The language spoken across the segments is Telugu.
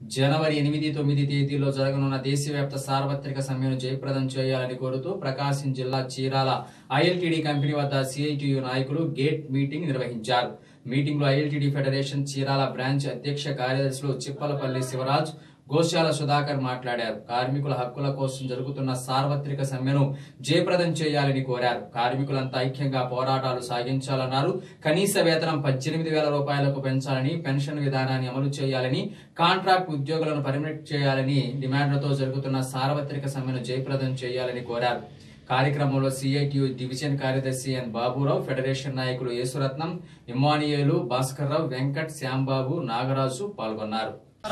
జనవరి ఎనిమిది తొమ్మిది తేదీలో జరగనున్న దేశవ్యాప్త సార్వత్రిక సమ్మెను జయప్రదం చేయాలని కోరుతూ ప్రకాశం జిల్లా చీరాల ఐఎల్టీడీ కంపెనీ వద్ద సిఐటియు నాయకులు గేట్ మీటింగ్ నిర్వహించారు మీటింగ్ లో ఐఎల్టీడీ ఫెడరేషన్ చీరాల బ్రాంచ్ అధ్యక్ష కార్యదర్శులు చిప్పలపల్లి శివరాజ్ గోశాల సుధాకర్ మాట్లాడారు కార్మికుల హక్కుల కోసం జరుగుతున్న సార్వత్రిక సమ్మెను జయప్రదం చేయాలని కోరారు కార్మికులంతా ఐక్యంగా పోరాటాలు సాగించాలన్నారు కనీస వేతనం పద్దెనిమిది వేల రూపాయలకు పెంచాలని పెన్షన్ విధానాన్ని అమలు చేయాలని కాంట్రాక్ట్ ఉద్యోగులను పర్మిట్ చేయాలని డిమాండ్లతో జరుగుతున్న సార్వత్రిక సమ్మెను జయప్రదం చేయాలని కోరారు కార్యక్రమంలో సిఐటియు డివిజన్ కార్యదర్శి ఎన్ బాబురావు ఫెడరేషన్ నాయకులు యేసురత్నం ఇమ్మానియేలు భాస్కర్రావు వెంకట్ శ్యాంబాబు నాగరాజు పాల్గొన్నారు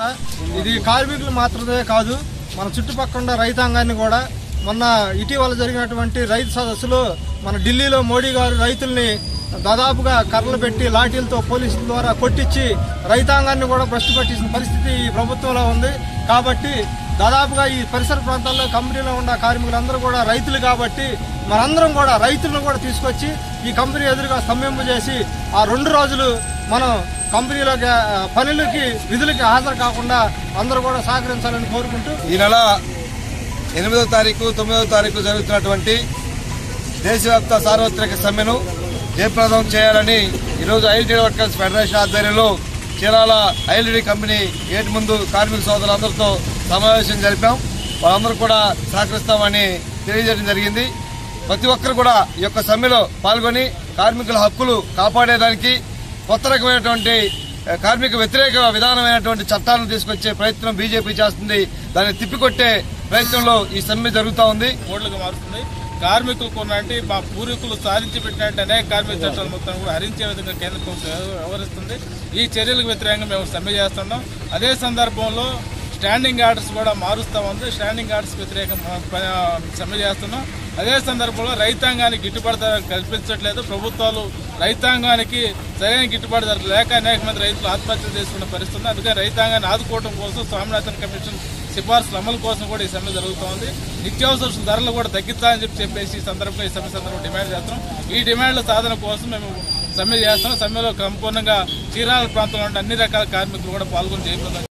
ఇది కార్మికులు మాత్రమే కాదు మన చుట్టుపక్కల ఉన్న రైతాంగాన్ని కూడా మొన్న ఇటీవల జరిగినటువంటి రైతు సదస్సులో మన ఢిల్లీలో మోడీ గారు రైతుల్ని దాదాపుగా కర్రలు పెట్టి లాఠీలతో పోలీసుల ద్వారా కొట్టించి రైతాంగాన్ని కూడా భ్రష్టు పట్టించిన పరిస్థితి ఈ ప్రభుత్వంలో ఉంది కాబట్టి దాదాపుగా ఈ పరిసర ప్రాంతాల్లో కంపెనీలో ఉన్న కార్మికులందరూ కూడా రైతులు కాబట్టి మనందరం కూడా రైతులను కూడా తీసుకొచ్చి ఈ కంపెనీ ఎదురుగా స్తంభింపు చేసి ఆ రెండు రోజులు మనం కంపెనీలోకి ఆ, పనులకి విధులకి హాజరు కాకుండా అందరూ కూడా సహకరించాలని కోరుకుంటూ ఈ నెల ఎనిమిదవ తారీఖు తొమ్మిదవ తారీఖు జరుగుతున్నటువంటి దేశవ్యాప్త సార్వత్రిక సమ్మెను జయప్రదం చేయాలని ఈరోజు ఐఎల్టీ వర్కర్స్ ఫెడరేషన్ ఆధ్వర్యంలో చీరాల ఐఎల్టీ కంపెనీ గేట్ ముందు కార్మిక సోదరులందరితో సమావేశం జరిపాం వాళ్ళందరూ కూడా సహకరిస్తామని తెలియజేయడం జరిగింది ప్రతి ఒక్కరు కూడా ఈ యొక్క సమ్మెలో పాల్గొని కార్మికుల హక్కులు కాపాడేదానికి కొత్త రకమైనటువంటి ఆ, కార్మిక వ్యతిరేక విధానమైనటువంటి చట్టాలను తీసుకొచ్చే ప్రయత్నం బీజేపీ చేస్తుంది దాన్ని తిప్పికొట్టే ప్రయత్నంలో ఈ సమ్మె జరుగుతూ ఉంది కోడ్లుగా మారుతుంది కార్మికులకు ఉన్నట్టు మా పూర్వీకులు సాధించి పెట్టినట్టు అనేక కార్మిక చట్టాలు మొత్తం కూడా హరించే విధంగా కేంద్ర ప్రభుత్వం వ్యవహరిస్తుంది ఈ చర్యలకు వ్యతిరేకంగా మేము సమ్మె చేస్తున్నాం అదే సందర్భంలో స్టాండింగ్ ఆర్డర్స్ కూడా మారుస్తా ఉంది స్టాండింగ్ ఆర్డర్స్ వ్యతిరేకం ప- సమ్మె చేస్తున్నాం అదే సందర్భంలో రైతాంగానికి గిట్టుబాటు ధర కల్పించట్లేదు ప్రభుత్వాలు రైతాంగానికి సరైన గిట్టుబాటు ధర లేక అనేక మంది రైతులు ఆత్మహత్యలు చేసుకున్న పరిస్థితి ఉంది అందుకే రైతాంగాన్ని ఆదుకోవడం కోసం స్వామినాథన్ కమిషన్ సిఫార్సుల అమలు కోసం కూడా ఈ సమ్మె జరుగుతోంది నిత్యావసర ధరలు కూడా తగ్గించాలని చెప్పి చెప్పేసి ఈ సందర్భంగా ఈ సమ్మె సందర్భంగా డిమాండ్ చేస్తున్నాం ఈ డిమాండ్ల సాధన కోసం మేము సమ్మె చేస్తున్నాం సమ్మెలో సంపూర్ణంగా చీరాల ప్రాంతంలో ఉన్న అన్ని రకాల కార్మికులు కూడా పాల్గొని చేయకుండా